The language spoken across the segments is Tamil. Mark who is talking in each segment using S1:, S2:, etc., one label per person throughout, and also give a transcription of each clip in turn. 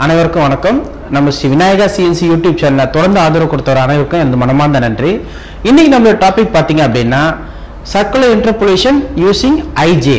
S1: அனைவருக்கும் வணக்கம் நம்ம ஸ்ரீ விநாயகா சிஎன்சி யூடியூப் சேனலை தொடர்ந்து ஆதரவு கொடுத்தவர் அனைவருக்கும் எனது மனமார்ந்த நன்றி இன்னைக்கு நம்மளோட டாபிக் பார்த்தீங்க அப்படின்னா circular interpolation using I J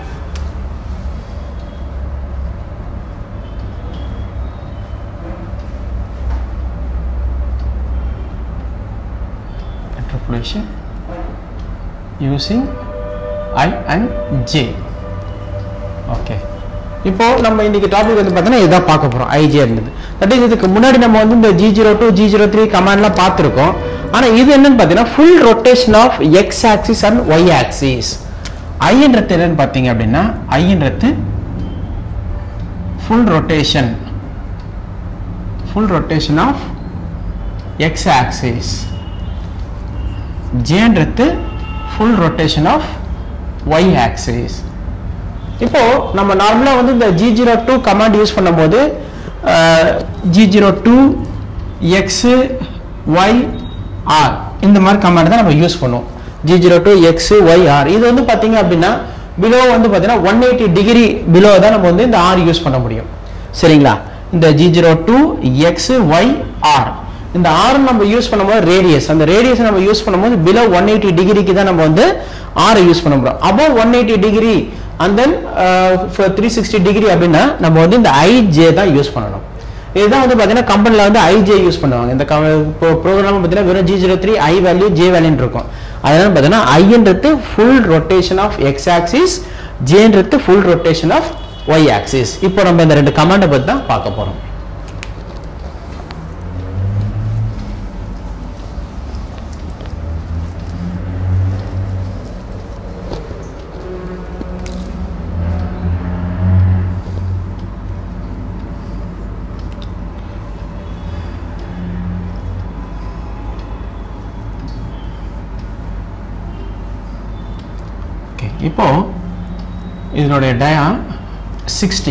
S1: interpolation using i and j okay இப்போ நம்ம இன்னைக்கு டாபிக் வந்து பார்த்தீங்கன்னா இதுதான் பார்க்க போறோம் ஐஜே இருந்தது தட் இஸ் இதுக்கு முன்னாடி நம்ம வந்து இந்த G zero two G zero three கமாண்ட்லாம் பார்த்துருக்கோம் ஆனால் இது என்னன்னு பார்த்தீங்கன்னா full rotation of X axis and Y axis ஐன்றது என்னன்னு பார்த்தீங்க அப்படின்னா ஐன்றது full rotation full rotation of X axis ஜேன்றது full rotation of Y axis இப்போ நம்ம நார்மலா வந்து இந்த G zero two command use பண்ணும்போது G zero two X Y R இந்த மாதிரி கமாண்ட் தான் நம்ம யூஸ் பண்ணுவோம் G zero two X Y R இது வந்து பார்த்தீங்க அப்படின்னா பிலோ வந்து பார்த்தீங்கன்னா ஒன் எயிட்டி டிகிரி பிலோ தான் நம்ம வந்து இந்த ஆர் யூஸ் பண்ண முடியும் சரிங்களா இந்த G zero two X Y R இந்த ஆர் நம்ம யூஸ் பண்ணும்போது ரேடியஸ் அந்த ரேடியஸ் நம்ம யூஸ் பண்ணும்போது பிலோ ஒன் எயிட்டி டிகிரிக்கு தான் நம்ம வந்து ஆரை யூஸ் பண்ண முடியும் above one eighty degree and then three sixty degree அப்படின்னா நம்ம வந்து இந்த ஐஜே தான் யூஸ் பண்ணணும் இதுதான் வந்து பார்த்தீங்கன்னா கம்பெனியில் வந்து ஐஜே யூஸ் பண்ணுவாங்க இந்த ப்ரோக்ராம் பார்த்தீங்கன்னா வெறும் G zero three I value J வேல்யூன்னு இருக்கும் அதனால பார்த்தீங்கன்னா ஐன்றது full rotation of X axis ஜேன்றது full rotation of Y axis இப்போ நம்ம இந்த ரெண்டு கமாண்டை பற்றி தான் பார்க்க போகிறோம் ஓகே இப்போ இதனுடைய டயா சிக்ஸ்டி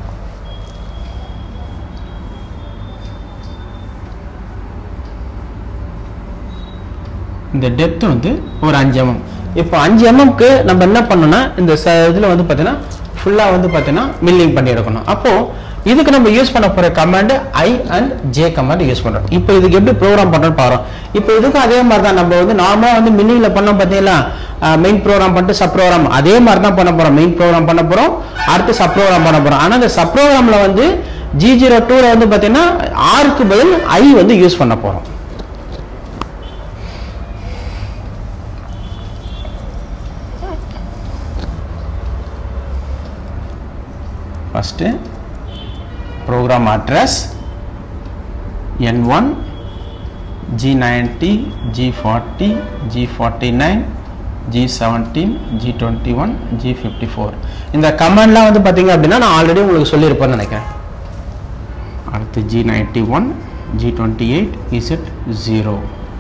S1: இந்த டெப்த் வந்து ஒரு அஞ்சு எம்எம் இப்போ அஞ்சு எம்எம்க்கு நம்ம என்ன பண்ணோம்னா இந்த ச இதில் வந்து பார்த்தீங்கன்னா ஃபுல்லாக வந்து பார்த்தீங்கன்னா மில்லிங் பண்ணி எடுக்கணும் அப்போது இதுக்கு நம்ம யூஸ் பண்ண போகிற command I and J command use பண்ணுறோம் இப்போ இதுக்கு எப்படி ப்ரோக்ராம் பண்ணுறோம்னு பாருறோம் இப்போ இதுக்கும் அதே மாதிரி தான் நம்ம வந்து நார்மலாக வந்து மில்லிங்கில் பண்ணோம் பார்த்தீங்களா மெயின் ப்ரோக்ராம் பண்ணிட்டு சப் ப்ரோக்ராம் அதே மாதிரி தான் பண்ண போகிறோம் மெயின் ப்ரோக்ராம் பண்ண போகிறோம் அடுத்து சப் ப்ரோக்ராம் பண்ண போகிறோம் ஆனால் இந்த சப் ப்ரோக்ராமில் வந்து ஜி ஜீரோ டூவில் வந்து பார்த்தீங்கன்னா ஆருக்கு பதில் ஐ வந்து யூஸ் பண்ண போகிறோம் first program address N one G ninety G forty G forty nine G seventeen G twenty one G fifty four இந்த கமெண்ட்லாம் வந்து பார்த்தீங்க அப்படின்னா நான் ஆல்ரெடி உங்களுக்கு சொல்லியிருப்பேன்னு நினைக்கிறேன் அடுத்து G ninety one G twenty eight Z zero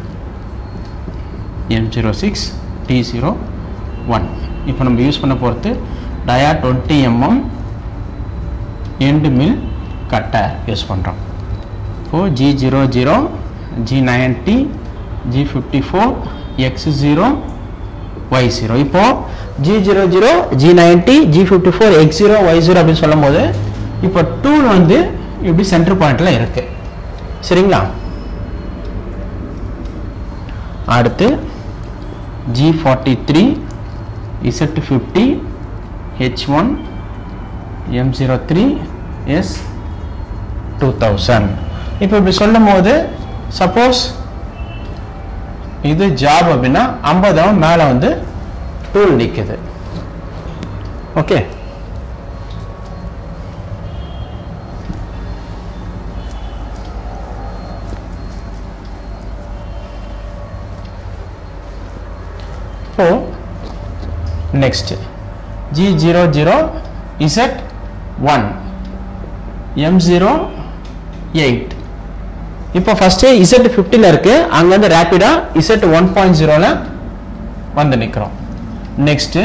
S1: M zero six T zero one இப்போ நம்ம யூஸ் பண்ண போகிறது dia twenty mm end mill கட்டை யூஸ் பண்ணுறோம் இப்போது G zero zero G ninety G fifty four X zero Y zero இப்போது G zero zero G ninety G fifty four X zero Y zero அப்படின்னு சொல்லும் போது இப்போ டூல் வந்து இப்படி சென்டர் பாயிண்டில் இருக்குது சரிங்களா அடுத்து G forty three Z fifty H one M zero three S two thousand இப்போ இப்படி சொல்லும் போது சப்போஸ் இது ஜாப் அப்படின்னா ஐம்பதாம் மேலே வந்து டூல் நிற்குது ஓகே இப்போ next G zero zero Z one M zero eight இப்போ ஃபஸ்ட்டு இசட் ஃபிஃப்டியில் இருக்குது அங்கேருந்து ரேப்பிடாக இசட் ஒன் பாயிண்ட் ஜீரோவில் வந்து நிற்கிறோம் next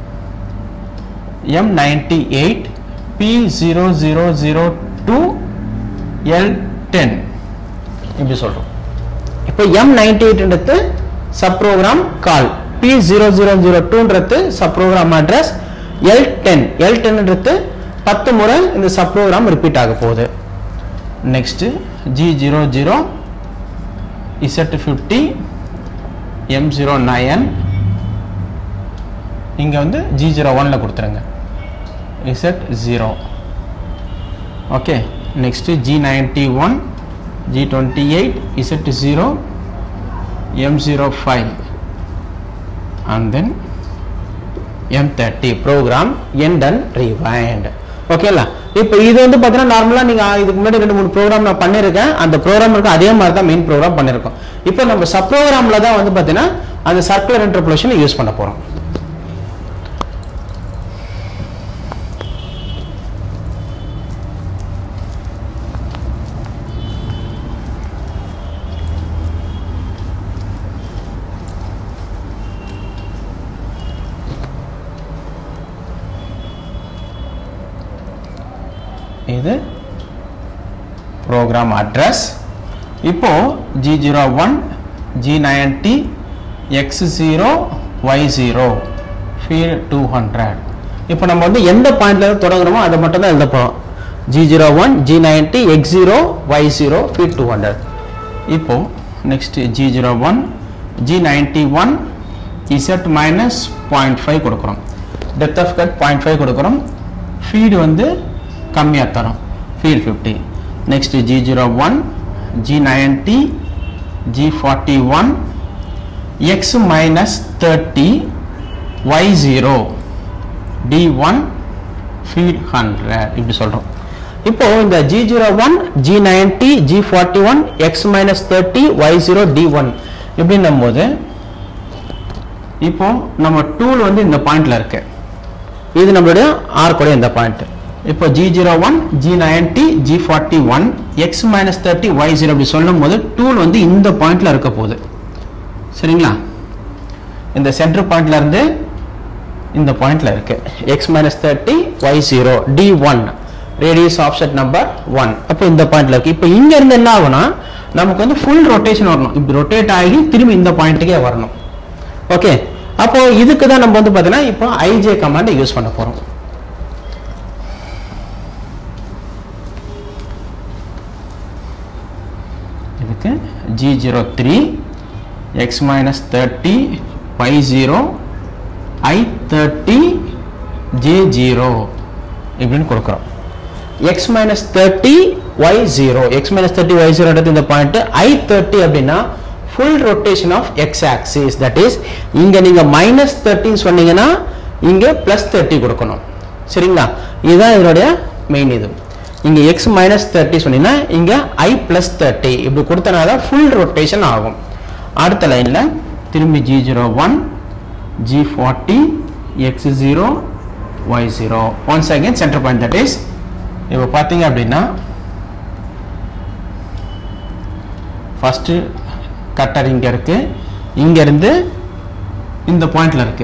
S1: M ninety eight P zero zero zero two L ten இப்படி சொல்கிறோம் இப்போ எம் நைன்டி எயிட்ன்றது sub program call P zero zero zero டூன்றது sub program address L ten L டென்ன்றது பத்து முறை இந்த சப் ப்ரோக்ராம் ரிப்பீட் ஆக போகுது next G zero zero Z fifty M zero nine இங்கே வந்து ஜி ஜீரோ ஒனில் கொடுத்துருங்க Z zero okay next G ninety one G twenty eight Z zero M zero five and then M thirty program end and rewind ஓகேங்களா இப்போ இது வந்து பார்த்தீங்கன்னா நார்மலாக நீங்கள் இதுக்கு முன்னாடி ரெண்டு மூணு ப்ரோக்ராம் நான் பண்ணியிருக்கேன் அந்த ப்ரோக்ராம் இருக்கு அதே மாதிரி தான் மெயின் ப்ரோக்ராம் பண்ணியிருக்கோம் இப்போ நம்ம சப் ப்ரோக்ராமில் தான் வந்து பார்த்தீங்கன்னா அந்த சர்க்குலர் இன்டர்போலேஷன் யூஸ் பண்ண போகிறோம் இது ப்ரோக்ராம் அட்ரஸ் இப்போ G zero one G ninety X zero Y zero feed two hundred இப்போ நம்ம வந்து எந்த பாயிண்ட்ல இருந்து தொடங்குறோமோ அதை மட்டும் தான் எழுத போகிறோம் G zero one G ninety X zero Y zero feed two hundred இப்போ next G zero one G ninety one Z minus point five கொடுக்குறோம் depth of cut point five கொடுக்குறோம் ஃபீடு வந்து கம்மியாக தரும் feed fifty next G zero one G ninety G forty one X minus thirty Y zero D one feed hundred இப்படி சொல்கிறோம் இப்போ இந்த G zero one G ninety G forty one X minus thirty Y zero D one இப்படின்னும் போது இப்போ நம்ம டூல் வந்து இந்த பாயிண்ட்ல இருக்கு இது நம்மளுடைய ஆர் கூட இந்த பாயிண்ட் இப்போ G zero one G ninety G forty one X minus thirty Y zero அப்படி சொல்லும் போது டூல் வந்து இந்த பாயிண்ட்ல இருக்க போகுது சரிங்களா இந்த சென்டர் பாயிண்ட்ல இருந்து இந்த பாயிண்ட்ல இருக்கு X minus thirty Y zero D one radius offset number one அப்போ இந்த பாயிண்ட்ல இருக்கு இப்போ இங்க இருந்து என்ன ஆகும்னா நமக்கு வந்து ஃபுல் ரொட்டேஷன் வரணும் இப்படி ரொட்டேட் ஆகி திரும்பி இந்த பாயிண்ட்டுக்கே வரணும் ஓகே அப்போ இதுக்கு தான் நம்ம வந்து பார்த்தீங்கன்னா இப்போ ஐஜே கமாண்டை யூஸ் பண்ண போறோம் இதுக்கு G zero three X minus thirty Y zero I thirty J zero இப்படின்னு கொடுக்குறோம் X minus thirty Y zero X minus thirty Y ஜீரோன்றது இந்த பாயிண்ட் ஐ தேர்ட்டி அப்படின்னா full rotation of X axis that is இங்க நீங்க மைனஸ் தேர்ட்டின்னு சொன்னீங்கன்னா இங்க பிளஸ் தேர்ட்டி கொடுக்கணும் சரிங்களா இதுதான் இதனுடைய மெயின் இது இங்க எக்ஸ் மைனஸ் தேர்ட்டி சொன்னீங்கன்னா இங்க ஐ பிளஸ் தேர்ட்டி இப்படி கொடுத்தனால ஃபுல் ரொட்டேஷன் ஆகும் அடுத்த லைன்ல திரும்பி G zero one G forty X zero Y zero once again centre point that is இப்போ பார்த்தீங்க அப்படின்னா ஃபஸ்ட்டு கட்டர் இங்கே இருக்கு இங்க இருந்து இந்த பாயிண்ட்ல இருக்கு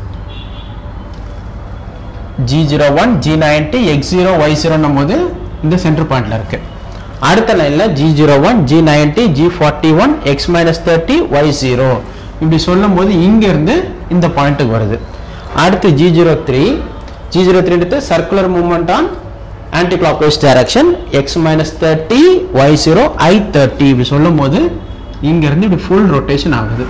S1: G zero one G ninety X zero Y ஜீரோன்னும் போது இந்த சென்டர் பாயிண்ட்ல இருக்கு அடுத்த லைன்ல G zero one G ninety G forty one X minus thirty Y zero இப்படி சொல்லும் போது இங்க இருந்து இந்த பாயிண்ட்டுக்கு வருது அடுத்து G zero three G zero three எடுத்து circular movement on anti clockwise direction X minus thirty Y zero I thirty இப்படி சொல்லும் போது இங்க இருந்து இப்படி ஃபுல் ரொட்டேஷன் ஆகுது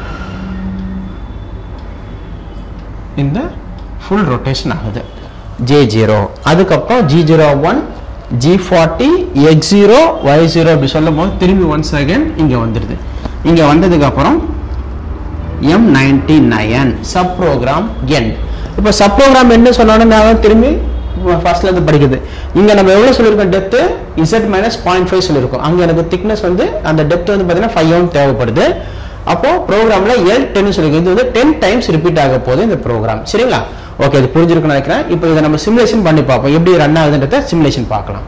S1: இந்த ஃபுல் ரொட்டேஷன் ஆகுது ஜே ஜீரோ அதுக்கப்புறம் G zero one G forty X zero Y zero அப்படி சொல்லும் போது திரும்பி ஒன் செகண்ட் இங்க வந்துடுது இங்க வந்ததுக்கு அப்புறம் M ninety nine sub program end இப்போ சப் ப்ரோக்ராம் என்ன சொன்னோன்னு திரும்பி ஃபர்ஸ்ட்ல இருந்து படிக்குது இங்க நம்ம எவ்வளவு சொல்லியிருக்கோம் depth Z minus point five சொல்லியிருக்கோம் அங்க எனக்கு திக்னஸ் வந்து அந்த டெப்த் வந்து பார்த்தீங்கன்னா ஃபைவ் ஓம் தேவைப்படுது அப்போ ப்ரோக்ராம்ல எல் டென் சொல்லிருக்கு இது வந்து டென் டைம்ஸ் ரிப்பீட் ஆக போகுது இந்த ப்ரோக்ராம் சரிங்களா ஓகே இது புரிஞ்சிருக்குன்னு நினைக்கிறேன் இப்போ இதை நம்ம சிமுலேஷன் பண்ணி பார்ப்போம் எப்படி ரன் ஆகுதுன்றத சிமுலேஷன் பார்க்கலாம்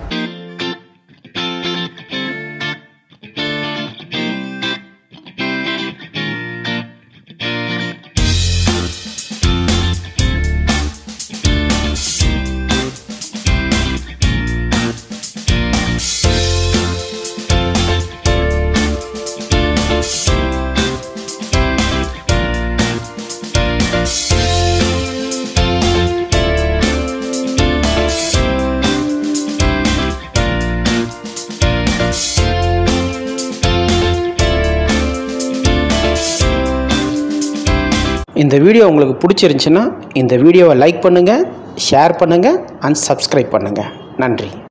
S1: இந்த வீடியோ உங்களுக்கு பிடிச்சிருந்துச்சுன்னா இந்த வீடியோவை லைக் பண்ணுங்கள் ஷேர் பண்ணுங்கள் அண்ட் சப்ஸ்கிரைப் பண்ணுங்கள் நன்றி